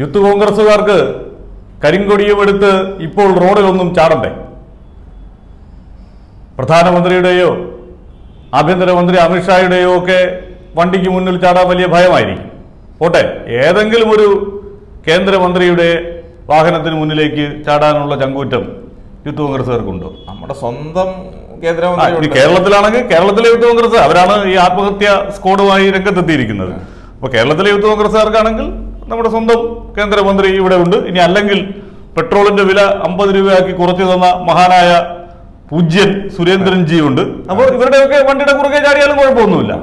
Youth കോൺഗ്രസുകാർക്ക് കരിങ്കൊടിയും എടുത്ത് ഇപ്പോൾ റോഡിലൊന്നും ചാടണ്ടേ പ്രധാനമന്ത്രിയുടെയോ ആഭ്യന്തരമന്ത്രി അമിത്ഷായുടെയോ ഒക്കെ വണ്ടിക്ക് മുന്നിൽ ചാടാൻ വലിയ ഭയമായിരിക്കും പോട്ടെ ഏതെങ്കിലും ഒരു കേന്ദ്രമന്ത്രിയുടെ വാഹനത്തിന് മുന്നിലേക്ക് ചാടാനുള്ള ചങ്കൂറ്റം യൂത്ത് കോൺഗ്രസുകാർക്കുണ്ടോ നമ്മുടെ സ്വന്തം ആ, കേന്ദ്രമന്ത്രി ഇനി ഉണ്ട്. കേരളത്തിലാണെങ്കിൽ കേരളത്തിലെ യൂത്ത് കോൺഗ്രസ് അവരാണ് ഈ ആത്മഹത്യ സ്ക്വാഡുമായി രംഗത്തെത്തിയിരിക്കുന്നത് അപ്പൊ കേരളത്തിലെ യൂത്ത് കോൺഗ്രസ്സുകാർക്കാണെങ്കിൽ നമ്മുടെ സ്വന്തം കേന്ദ്രമന്ത്രി ഇവിടെ ഉണ്ട് ഇനി അല്ലെങ്കിൽ പെട്രോളിന്റെ വില അമ്പത് രൂപയാക്കി കുറച്ചു തന്ന മഹാനായ പൂജ്യൻ സുരേന്ദ്രൻ ജി ഉണ്ട് അപ്പോൾ ഇവരുടെയൊക്കെ വണ്ടിയുടെ കുറുകെ ചാടിയാലും കുഴപ്പമൊന്നുമില്ല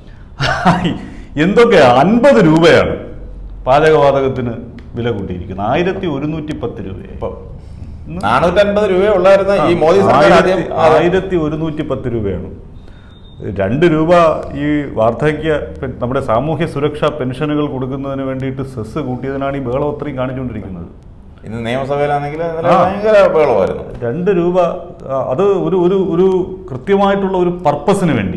എന്തൊക്കെയാ അൻപത് രൂപയാണ് പാചകവാതകത്തിന് വില കൂട്ടിയിരിക്കുന്നത് ആയിരത്തി ഒരുന്നൂറ്റി പത്ത് രൂപയായി ഇപ്പം നാനൂറ്റൻപത് രൂപ ഉള്ളായിരുന്ന ഈ മോദി സർക്കാർ ആദ്യം ആയിരത്തി- ആയിരത്തി ഒരുന്നൂറ്റി പത്ത് രൂപയാണ് രണ്ട് രൂപ ഈ വാർദ്ധക്യ പെ- നമ്മുടെ സാമൂഹ്യ സുരക്ഷാ പെൻഷനുകൾ കൊടുക്കുന്നതിന് വേണ്ടിയിട്ട് സെസ് കൂട്ടിയതിനാണ് ഈ ബഹളം അത്രയും കാണിച്ചുകൊണ്ടിരിക്കുന്നത് ഇന്ന് നിയമസഭയിലാണെങ്കിൽ ഇന്നലെ ആ. ഭയങ്കര ബഹളമായിരുന്നു രണ്ട് രൂപ ആ, അത് ഒരു ഒരു ഒരു കൃത്യമായിട്ടുള്ള ഒരു പർപ്പസിന് വേണ്ടി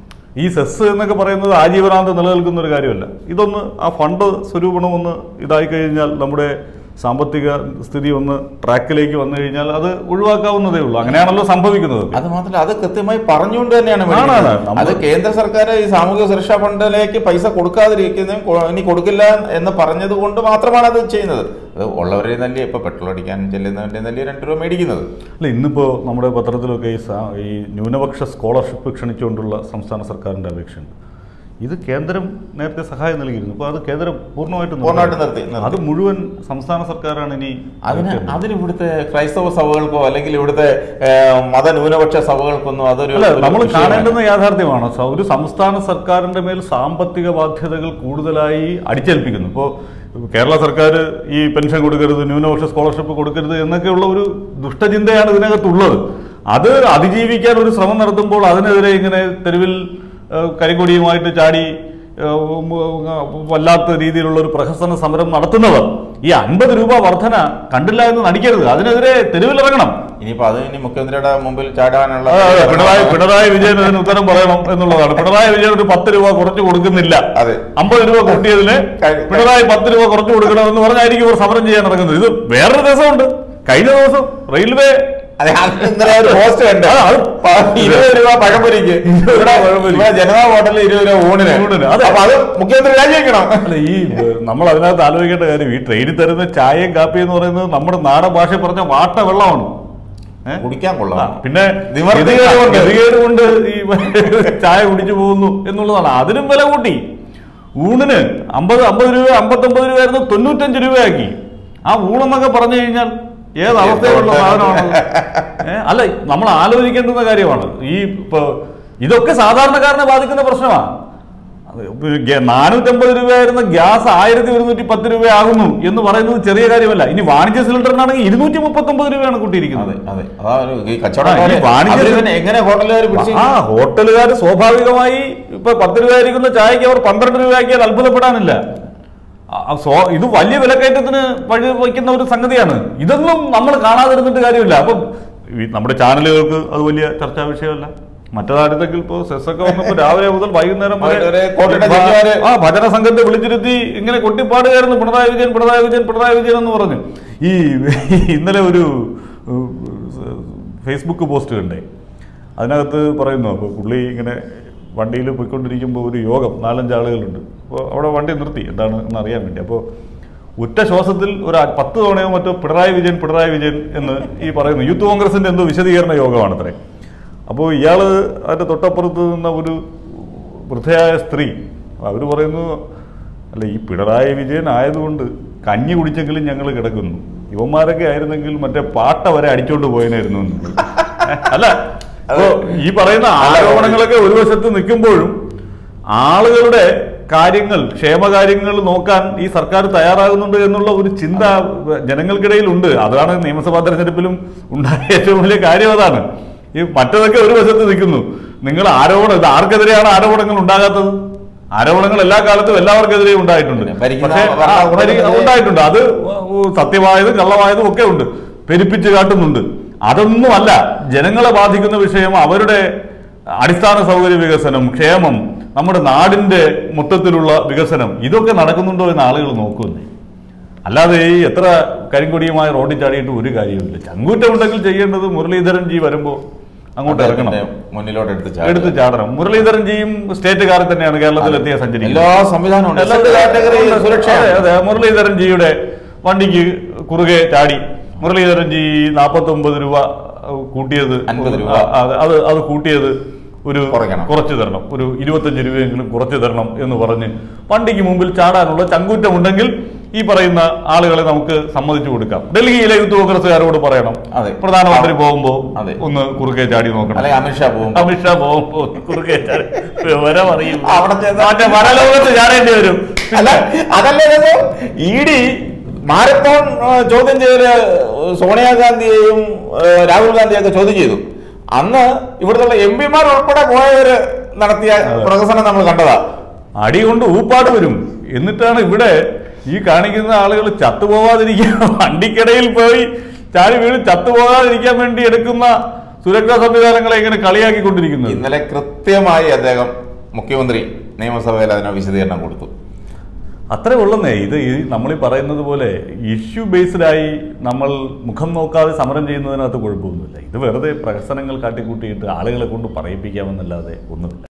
ഈ സെസ് എന്നൊക്കെ പറയുന്നത് ആജീവനാന്തം നിലനിൽക്കുന്ന ഒരു കാര്യമല്ല ഇതൊന്ന് ആ ഫണ്ട് സ്വരൂപണം ഒന്ന് ഇതായി കഴിഞ്ഞാൽ നമ്മുടെ സാമ്പത്തിക സ്ഥിതി ഒന്ന് ട്രാക്കിലേക്ക് വന്നു കഴിഞ്ഞാൽ അത് ഒഴിവാക്കാവുന്നതേ ഉള്ളൂ അങ്ങനെയാണല്ലോ സംഭവിക്കുന്നത് അത് മാത്രമല്ല അത് കൃത്യമായി പറഞ്ഞുകൊണ്ട് തന്നെയാണ് ആണ്, മേടിക്കുന്നത്. ആണ്. നമ്മൾ- അത് കേന്ദ്ര സർക്കാർ ഈ സാമൂഹിക സുരക്ഷാ ഫണ്ടിലേക്ക് പൈസ കൊടുക്കാതിരിക്കുന്നതും കൊ- ഇനി കൊടുക്കില്ല എന്ന് പറഞ്ഞത് കൊണ്ട് മാത്രമാണ് അത് ചെയ്യുന്നത് അത് ഉള്ളവരെ തന്നെ ഇപ്പൊ പെട്രോൾ അടിക്കാൻ ചെല്ലുന്നവരുടെ തന്നെ രണ്ട് രൂപ മേടിക്കുന്നത് അല്ല ഇന്നിപ്പോൾ നമ്മുടെ പത്രത്തിലൊക്കെ ഈ സാ- ഈ ന്യൂനപക്ഷ സ്കോളർഷിപ്പ് ക്ഷണിച്ചുകൊണ്ടുള്ള സംസ്ഥാന സർക്കാരിൻ്റെ അപേക്ഷയുണ്ട് ഇത് കേന്ദ്രം നേരത്തെ സഹായം നൽകിയിരുന്നു അപ്പോൾ അത് കേന്ദ്രം പൂർണ്ണമായിട്ട് പൂർണ്ണമായിട്ട് നിർത്തി, നിർത്തി. അത് മുഴുവൻ സംസ്ഥാന സർക്കാരാണ് ഇനി അതിന് ഏറ്റെടുക്കുന്നത്. അതിന് ഇവിടുത്തെ ക്രൈസ്തവ സഭകൾക്കോ അല്ലെങ്കിൽ ഇവിടുത്തെ ഏഹ്, മതന്യൂനപക്ഷ സഭകൾക്കൊന്നും അതൊരു അല്ല ഒരു നമ്മൾ വിഷയമല്ല. കാണേണ്ടുന്ന യാഥാർത്ഥ്യമാണ് സ- ഒരു സംസ്ഥാന സർക്കാരിന്റെ മേൽ സാമ്പത്തിക ബാധ്യതകൾ കൂടുതലായി അടിച്ചേൽപ്പിക്കുന്നു ഇപ്പോൾ കേരള സർക്കാർ ഈ പെൻഷൻ കൊടുക്കരുത് ന്യൂനപക്ഷ സ്കോളർഷിപ്പ് കൊടുക്കരുത് എന്നൊക്കെയുള്ള ഒരു ദുഷ്ടചിന്തയാണ് ഇതിനകത്തുള്ളത് അത് അതിജീവിക്കാൻ ഒരു ശ്രമം നടത്തുമ്പോൾ അതിനെതിരെ ഇങ്ങനെ തെരുവിൽ ഏഹ്, കരിങ്കൊടിയുമായിട്ട് ചാടി ഏഹ്, ഉം, ഉം, വല്ലാത്ത രീതിയിലുള്ള ഒരു പ്രഹസന സമരം നടത്തുന്നവർ ഈ അൻപത് രൂപ വർധന കണ്ടില്ല എന്ന് നടിക്കരുത് അതിനെതിരെ തെരുവിലിറങ്ങണം ഇനിയിപ്പോ അത് ഇനി മുഖ്യമന്ത്രിയുടെ മുമ്പിൽ ചാടാനുള്ള അതെ, അതെ. പിണറായി പിണറായി വിജയൻ അതിന് ഉത്തരം പറയണം എന്നുള്ളതാണ് പിണറായി വിജയൻ ഒരു പത്ത് രൂപ കുറച്ച് കൊടുക്കുന്നില്ല അതെ. അമ്പത് രൂപ കൂട്ടിയതിന് കഴി- പിണറായി പത്ത് രൂപ കുറച്ച് കൊടുക്കണം എന്ന് പറഞ്ഞായിരിക്കും ഇവർ സമരം ചെയ്യാൻ ഇറങ്ങുന്നത് ഇത് വേറൊരു ദിവസമുണ്ട് കഴിഞ്ഞ ദിവസം റെയിൽവേ അതെ അത് ഇന്നലെ ഒരു പോസ്റ്റ് കണ്ട് ആ, അത് പ- ഇരുപത് രൂപ പഴംപൊരിക്ക് ഇരുപത് ഇവിടെ പഴംപൊരി. ഇവിടെ ജനതാ ഹോട്ടലിൽ ഇരുപത് രൂപ ഊണിന് ഊണിന്, അതെ. അപ്പൊ അത് മുഖ്യമന്ത്രി രാജിവെക്കണം അല്ല ഈ ഏഹ്, നമ്മൾ അതിനകത്ത് ആലോചിക്കേണ്ട കാര്യം ഈ ട്രെയിനിൽ തരുന്ന ചായയും കാപ്പിയും എന്ന് പറയുന്നത് നമ്മുടെ നാടൻ ഭാഷ പറഞ്ഞ വാട്ട വെള്ളമാണ് ഏ? കുടിക്കാൻ ആ, കൊള്ളാം പിന്നെ നിവർത്തി ഗതികേട് കൊണ്ട്- കൊണ്ട്. ഗതികേട് കൊണ്ട് ഈ ചായ കുടിച്ചു പോകുന്നു എന്നുള്ളതാണ് അതിനും വില കൂട്ടി ഊണിന് അമ്പത് അമ്പത് രൂപ അമ്പത്തൊമ്പത് രൂപയായിരുന്നു തൊണ്ണൂറ്റഞ്ച് രൂപയാക്കി ആ ഊണെന്നൊക്കെ പറഞ്ഞു കഴിഞ്ഞാൽ ഏത് അവസ്ഥയിലുള്ള സാധനമാണ് ഏ അല്ല നമ്മൾ ആലോചിക്കേണ്ടുന്ന കാര്യമാണ് ഈ ഇപ്പൊ ഇതൊക്കെ സാധാരണക്കാരനെ ബാധിക്കുന്ന പ്രശ്നമാണ് നാനൂറ്റമ്പത് രൂപയായിരുന്ന ഗ്യാസ് ആയിരത്തി ഒരുന്നൂറ്റി പത്ത് രൂപയാകുന്നു എന്ന് പറയുന്നത് ചെറിയ കാര്യമല്ല ഇനി വാണിജ്യ സിലിണ്ടറിനാണെങ്കിൽ ഇരുന്നൂറ്റി മുപ്പത്തി ഒമ്പത് രൂപയാണ് കൂട്ടിയിരിക്കുന്നത് അതെ അതെ അതാ ഒരു ഈ ആ, കച്ചവടക്കാര് ഈ വാണിജ്യ- അവര് പിന്നെ എങ്ങനെ ഹോട്ടലുകാർ പിടിച്ച് ആ ഹോട്ടലുകാർ സ്വാഭാവികമായി ഇപ്പൊ പത്ത് രൂപയായിരിക്കുന്ന ചായക്ക് അവർ പന്ത്രണ്ട് രൂപയാക്കിയാൽ അത്ഭുതപ്പെടാനില്ല ആ, ആ, സ്വ- ഇത് വലിയ വിലക്കയറ്റത്തിന് വഴി വയ്ക്കുന്ന ഒരു സംഗതിയാണ് ഇതൊന്നും നമ്മൾ കാണാതിരുന്നിട്ട് കാര്യമില്ല അപ്പം ഈ നമ്മുടെ ചാനലുകൾക്ക് അത് വലിയ ചർച്ചാ വിഷയമല്ല മറ്റേതായിരുന്നെങ്കിൽ ഇപ്പോൾ സെസ്സൊക്കെ വന്നപ്പോൾ രാവിലെ മുതൽ വൈകുന്നേരം വരെ വരെ കോട്ടയുടെ ചെക്കിമാര് ആ ഭജന സംഘത്തെ വിളിച്ചിരുത്തി ഇങ്ങനെ കൊട്ടിപ്പാടുകയായിരുന്നു പിണറായി വിജയൻ പിണറായി വിജയൻ പിണറായി വിജയൻ എന്ന് പറഞ്ഞു ഈ ഇന്നലെ ഒരു ഉം, ഫേസ്ബുക്ക് പോസ്റ്റ് കണ്ടേ അതിനകത്ത് പറയുന്നു അപ്പോൾ പുള്ളി ഇങ്ങനെ വണ്ടിയിൽ പോയിക്കൊണ്ടിരിക്കുമ്പോൾ ഒരു യോഗം നാലഞ്ച് ആളുകളുണ്ട് അപ്പോൾ അവിടെ വണ്ടി നിർത്തി എന്താണ് എന്ന് അറിയാൻ വേണ്ടി അപ്പോൾ ഒറ്റ ശ്വാസത്തിൽ ഒരു അ- പത്ത് തവണയോ മറ്റോ പിണറായി വിജയൻ പിണറായി വിജയൻ എന്ന് ഈ പറയുന്നു യൂത്ത് കോൺഗ്രസിന്റെ എന്തോ വിശദീകരണ യോഗമാണ് അത്രേ അപ്പോൾ ഇയാൾ അതിൻ്റെ തൊട്ടപ്പുറത്ത് നിന്ന ഒരു വൃദ്ധയായ സ്ത്രീ അവർ പറയുന്നു അല്ല ഈ പിണറായി വിജയൻ ആയതുകൊണ്ട് കഞ്ഞി കുടിച്ചെങ്കിലും ഞങ്ങൾ കിടക്കുന്നു ഇവന്മാരൊക്കെ ആയിരുന്നെങ്കിൽ മറ്റേ പാട്ട വരെ അടിച്ചോണ്ട് പോയനായിരുന്നു എന്നുള്ളത്. അല്ല അപ്പോ ഈ പറയുന്ന ആരോപണങ്ങളൊക്കെ ഒരു വശത്ത് നിൽക്കുമ്പോഴും ആളുകളുടെ കാര്യങ്ങൾ ക്ഷേമകാര്യങ്ങൾ നോക്കാൻ ഈ സർക്കാർ തയ്യാറാകുന്നുണ്ട് എന്നുള്ള ഒരു ചിന്ത ജനങ്ങൾക്കിടയിൽ ഉണ്ട് അതാണ് നിയമസഭാ തെരഞ്ഞെടുപ്പിലും ഉണ്ടായ ഏറ്റവും വലിയ കാര്യം അതാണ് ഈ മറ്റതൊക്കെ ഒരു വശത്ത് നിൽക്കുന്നു നിങ്ങൾ ആരോപണം ഇത് ആർക്കെതിരെയാണ് ആരോപണങ്ങൾ ഉണ്ടാകാത്തത് ആരോപണങ്ങൾ എല്ലാ കാലത്തും എല്ലാവർക്കെതിരെയും ഉണ്ടായിട്ടുണ്ട് പിന്നെ ഭരിക്കുന്ന പക്ഷേ ആ, ഭരണകൂടത്തിനെതിരെ- ഭരി- ഉണ്ടായിട്ടുണ്ട് അത് സത്യമായതും കള്ളമായതും ഒക്കെ ഉണ്ട് പെരുപ്പിച്ച് കാട്ടുന്നുണ്ട് അതൊന്നുമല്ല ജനങ്ങളെ ബാധിക്കുന്ന വിഷയം അവരുടെ അടിസ്ഥാന സൗകര്യ വികസനം ക്ഷേമം നമ്മുടെ നാടിന്റെ മൊത്തത്തിലുള്ള വികസനം ഇതൊക്കെ നടക്കുന്നുണ്ടോ എന്ന് ആളുകൾ നോക്കുന്നേ അല്ലാതെ ഈ എത്ര കരിങ്കൊടിയുമായി റോഡിൽ ചാടിയിട്ട് ഒരു കാര്യവുമില്ല ചങ്കൂറ്റമുണ്ടെങ്കിൽ ചെയ്യേണ്ടത് മുരളീധരൻ ജി വരുമ്പോൾ അങ്ങോട്ട് ഇറങ്ങണം അദ്ദേഹത്തിന്റെ മുന്നിലോട്ട് എടുത്ത് ചാടുക. എടുത്ത് ചാടണം മുരളീധരൻ ജിയും സ്റ്റേറ്റ് കാറിൽ തന്നെയാണ് കേരളത്തിൽ എത്തിയ എല്ലാ സഞ്ചരിക്കുന്നത് സംവിധാനവും ഉണ്ട്. എല്ലാ സെറ്റ് കാറ്റഗറി സുരക്ഷയാണ് അതെ, അതെ മുരളീധരൻ ജിയുടെ വണ്ടിക്ക് കുറുകെ ചാടി മുരളീധരൻ ജി നാൽപ്പത്തി ഒമ്പത് രൂപ അഹ് കൂട്ടിയത് 50 രൂപ. ആ, അത് അത് അത് കൂട്ടിയത് ഒരു കുറയ്ക്കണം. കുറച്ച് തരണം ഒരു ഇരുപത്തഞ്ച് രൂപയെങ്കിലും കുറച്ച് തരണം എന്ന് പറഞ്ഞ് വണ്ടിക്ക് മുമ്പിൽ ചാടാനുള്ള ചങ്കൂറ്റമുണ്ടെങ്കിൽ ഈ പറയുന്ന ആളുകളെ നമുക്ക് സമ്മതിച്ചു കൊടുക്കാം ഡൽഹിയിലെ യൂത്ത് കോൺഗ്രസ്സുകാരോട് പറയണം അതെ. പ്രധാനമന്ത്രി പോകുമ്പോ അതെ. ഒന്ന് കുറുകെ ചാടി നോക്കണം അല്ലെങ്കിൽ അമിത്ഷാ പോകും അമിത്ഷാ പോകുമ്പോ കുറുകെ ചാടി വിവരം അറിയും അവിടെ ചെന്ന് മറ്റേ പരലോകത്ത് ചാടേണ്ടി വരും അല്ല അതല്ലേ രസം ഇ ഡി മാരത്തോൺ ആ, ചോദ്യം ചെയ്യല് സോണിയാഗാന്ധിയെയും ആ, രാഹുൽ ഗാന്ധിയൊക്കെ ചോദ്യം ചെയ്തു അന്ന് ഇവിടുത്തെ എം പിമാർ ഉൾപ്പെടെ പോയവര് നടത്തിയ പ്രഹസനം നമ്മൾ കണ്ടതാ അടി കൊണ്ട് ഊപ്പാട് വരും എന്നിട്ടാണ് ഇവിടെ ഈ കാണിക്കുന്ന ആളുകൾ ചത്തുപോകാതിരിക്കാൻ വണ്ടിക്കിടയിൽ പോയി ചാടി വീണ് ചത്തുപോകാതിരിക്കാൻ വേണ്ടി എടുക്കുന്ന സുരക്ഷാ സംവിധാനങ്ങളെ ഇങ്ങനെ കളിയാക്കിക്കൊണ്ടിരിക്കുന്നത് ഇന്നലെ കൃത്യമായി അദ്ദേഹം മുഖ്യമന്ത്രി നിയമസഭയിൽ അതിന് വിശദീകരണം കൊടുത്തു അത്രേ ഉള്ളന്നേ ഇത് ഈ നമ്മൾ ഈ പറയുന്നത് പോലെ ഇഷ്യൂ ബേസ്ഡായി നമ്മൾ മുഖം നോക്കാതെ സമരം ചെയ്യുന്നതിനകത്ത് കുഴപ്പമൊന്നുമില്ല ഇത് വെറുതെ പ്രഹസനങ്ങൾ കാട്ടിക്കൂട്ടിയിട്ട് ആളുകളെ കൊണ്ട് പറയിപ്പിക്കാമെന്നല്ലാതെ ഒന്നുമില്ല